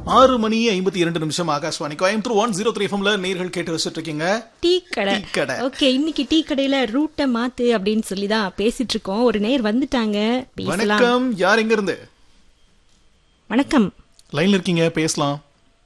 ஆறு மணி ஐம்பத்தி இரண்டு நிமிஷம் Akashvani Coimbatore one zero three எஃப்எம்ல நேர்கள் கேட்டு வச்சுட்டு இருக்கீங்க டீ கடை டீ கடை. ஓகே இன்னைக்கு டீ கடையில ரூட்டை மாத்து அப்படின்னு சொல்லி தான் பேசிட்டு இருக்கோம் ஒரு நேர் வந்துட்டாங்க பேசலாம் வணக்கம் யார் எங்க இருந்து வணக்கம் லைன்ல இருக்கீங்க பேசலாம்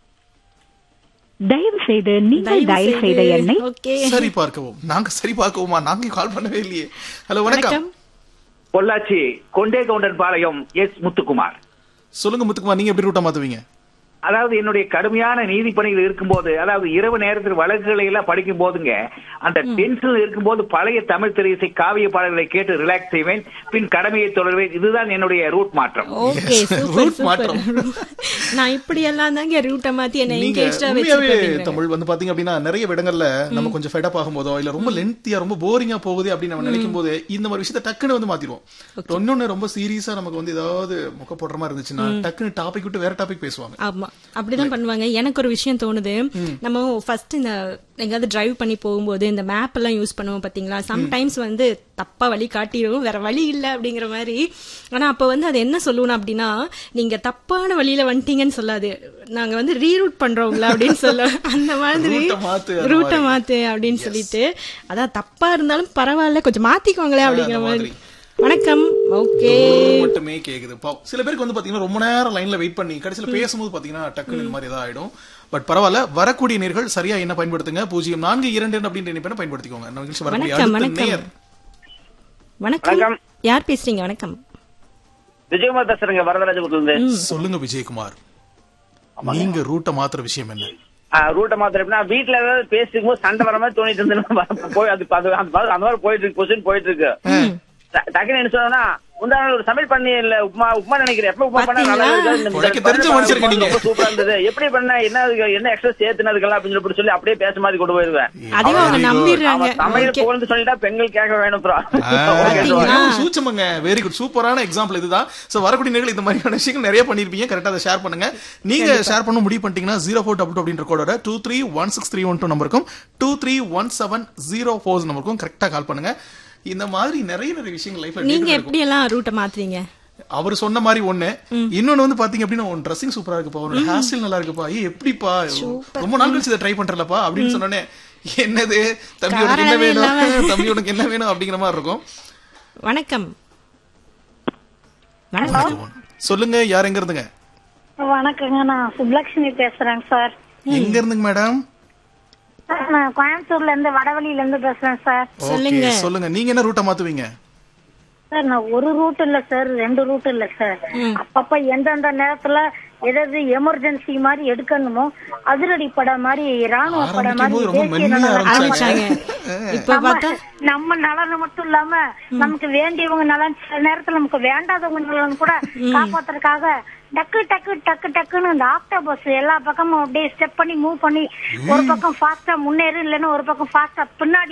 தயவு செய்து நீங்கள் தயவு டயல் செய்த செய்து- எண்ணை ஓகே சரி பார்க்கவும் நாங்க சரி பார்க்கவுமா நாங்க கால் பண்ணவே இல்லையே ஹலோ வணக்கம் வணக்கம் பொள்ளாச்சி கொண்டே கவுண்டன் பாளையம் எஸ் முத்துக்குமார் சொல்லுங்க முத்துக்குமார் நீங்க எப்படி ரூட்டா மாத்துவீங்க அதாவது என்னுடைய கடுமையான நீதி பணிகள் இருக்கும்போது அதாவது இரவு நேரத்தில் வழக்குகளை எல்லாம் படிக்கும் போதுங்க அந்த டென்ஷன் இருக்கும்போது பழைய தமிழ் திரையிசை காவிய பாடல்களை கேட்டு ரிலாக்ஸ் செய்வேன் பின் கடமையை தொடர்வேன் இதுதான் என்னுடைய ரூட் மாற்றம் okay Yes, super route super மாற்றம். நான் இப்படி எல்லாம் தாங்க ரூட்டை மாத்தி என்ன நீங்க என்கேஜ்டா உண்மையாவே வச்சிருக்கேன் தமிழ் வந்து பாத்தீங்க அப்படின்னா நிறைய இடங்கள்ல நம்ம கொஞ்சம் ஃபெடப் ஆகும்போதோ இல்ல ரொம்ப லென்த்தியா ரொம்ப போரிங்கா போகுது அப்படின்னு நம்ம நினைக்கும் போது இந்த மாதிரி விஷயத்த டக்குன்னு வந்து மாத்திடுவோம் இன்னொன்னு ரொம்ப சீரியஸா நமக்கு வந்து ஏதாவது முக்க போடுற மாதிரி இருந்துச்சுன்னா டக்குன்னு டாபிக் விட்டு வேற டாபிக் பேசுவாங்க ஆமா அப்படிதான் பண்ணுவாங்க எனக்கு ஒரு விஷயம் தோணுது நம்ம ஃபர்ஸ்ட் இந்த எங்காவது டிரைவ் பண்ணி போகும்போது இந்த மேப் எல்லாம் யூஸ் பண்ணுவோம் பாத்தீங்களா சம்டைம்ஸ் வந்து தப்பா வழி காட்டிடும் வேற வழி இல்ல அப்படிங்கிற மாதிரி ஆனா அப்ப வந்து அது என்ன சொல்லுவோம் அப்படின்னா நீங்க தப்பான வழியில வந்துட்டீங்கன்னு சொல்லாது நாங்க வந்து ரீரூட் பண்றோம்ல அப்படின்னு சொல்ல அந்த மாதிரி Route அ மாத்து, அந்த ரூட்டை மாதிரி. மாத்து அப்படின்னு சொல்லிட்டு அதான் தப்பா இருந்தாலும் பரவாயில்ல கொஞ்சம் மாத்திக்கோங்களேன் அப்படிங்கிற அந்த மாதிரி மாதிரி. வணக்கம் ஓகே தூரம் மட்டுமே கேக்குது பாவம். சில பேருக்கு வந்து பாத்தீங்கன்னா ரொம்ப நேரம் லைன்ல வெயிட் பண்ணி கடைசியில பேசும்போது பாத்தீங்கன்னா டக்குன்னு இந்த மாதிரி ஏதாவது ஆயிடும் பட் பரவாயில்ல வரக்கூடிய நேர்கள் சரியா என்ன பயன்படுத்துங்க பூஜ்ஜியம் நான்கு இரண்டு அப்படின்ற இணைப்பை பயன்படுத்திக்கோங்க நம்ம நிகழ்ச்சி வரக்கூடிய வணக்கம் அடுத்த வணக்கம் நேர் வணக்கம் வணக்கம். யார் பேசுறீங்க வணக்கம் விஜயகுமார் பேசுறேங்க வரதராஜபுரத்துல இருந்து சொல்லுங்க விஜயகுமார் நீங்க ரூட்டை மாத்துற விஷயம் என்ன ரூட்டை மாத்திரம்னா வீட்டுல ஏதாவது பேசிக்கும் போது சண்டை வர மாதிரி தோணிட்டு இருந்து போய் அது அது- அந்த மாதிரி- அந்த மாதிரி போயிட்டு இருக்கு கொஸ்டின் போயிட்டு இருக்கு ட- டக்குன்னு என்ன சொன்னா முந்தா நாள் ஒரு சமையல் பண்ணி இல்ல உப்புமா உப்புமா நினைக்கிறேன் எப்ப உப்புமா பண்ணா நல்லா பாத்தீங்களா? இருக்கு இந்த- உனக்கு தெரிஞ்ச மனுஷருக்கு நீங்க. ரொம்ப சூப்பரா இருந்தது எப்படி பண்ண என்ன அதுக்கு என்ன எக்ஸ்ட்ரா சேர்த்துனதுக்கெல்லாம் அப்படின்னு சொல்லி சொல்லி அப்படியே பேச மாதிரி கொண்டு போயிருவேன் அதையும் அவங்க Very good. நம்பிடுறாங்க அவன் சமையல் Okay. போகணும்னு சொல்லிட்டா பெண்கள் கேட்க வேணும் bro. ஆ, Okay, bro. பாத்தீங்களா? சூச்சமங்க வெரி குட் சூப்பரான எக்ஸாம்பிள் இதுதான் சோ வரக்கூடிய நேர்கள் இந்த மாதிரியான விஷயங்கள் நிறைய பண்ணிருப்பீங்க கரெக்டா அதை ஷேர் பண்ணுங்க நீங்க ஷேர் பண்ண முடிவு பண்ணிட்டீங்கன்னா ஜீரோ ஃபோர் டபுள் அப்படின்ற கோடோட two three one six three one two நம்பருக்கும் two three one seven zero four நம்பருக்கும் கரெக்டா கால் பண்ணுங்க இந்த மாதிரி நிறைய நிறைய விஷயங்கள் நீங்க லைஃப்ல எப்படி எல்லாம் ரூட்டை மாத்துறீங்க அவர் சொன்ன மாதிரி ஒண்ணு இன்னொன்னு வந்து பாத்தீங்க அப்படின்னா உன் ட்ரெஸ்ஸிங் சூப்பரா இருக்குப்பா உன்னோட ஹேர் ஸ்டைல் நல்லா இருக்குப்பா ஏ எப்படிப்பா ரொம்ப நாள் கழிச்சு இதை ட்ரை பண்றலப்பா அப்படின்னு சொன்னோன்னே என்னது தம்பி உனக்கு என்ன காரணமே வேணும் தம்பி உனக்கு என்ன வேணும் அப்படிங்கிற மாதிரி இருக்கும் வணக்கம் வணக்கம் சொல்லுங்க யார் எங்க இருந்துங்க வணக்கங்க நான் சுப்லட்சுமி பேசுறேங்க சார் எங்க இருந்துங்க மேடம் நான் கோயம்புத்தூர்ல இருந்து வடவழியில இருந்து பேசுறேன் சார் சொல்லுங்க. ஓகே சொல்லுங்க நீங்க என்ன ரூட்டை மாத்துவீங்க சார் நான் ஒரு ரூட் இல்ல சார் ரெண்டு ரூட் இல்ல சார் அப்பப்ப எந்தெந்த நேரத்துல எதாவது எமர்ஜென்சி மாதிரி எடுக்கணுமோ அதிரடி படம் மாதிரி ராணுவ படம் ஆரம்பிக்கும் போது மாதிரி ரொம்ப தேசிய மென்மையா நலன் ஆரம்பிச்சாங்க இப்ப நம்ம- பார்த்தா நம்ம நலன் மட்டும் இல்லாம நமக்கு வேண்டியவங்க நலன் சில நேரத்துல நமக்கு வேண்டாதவங்க நலன் கூட காப்பாத்துறதுக்காக டக்கு டக்கு டக்கு டக்குன்னு இந்த ஆக்டோபஸ் எல்லா பக்கமும் அப்படியே ஸ்டெப் பண்ணி மூவ் பண்ணி ஒரு பக்கம் ஃபாஸ்டா முன்னேறு இல்லைன்னா ஒரு பக்கம் ஃபாஸ்டா பின்னாடி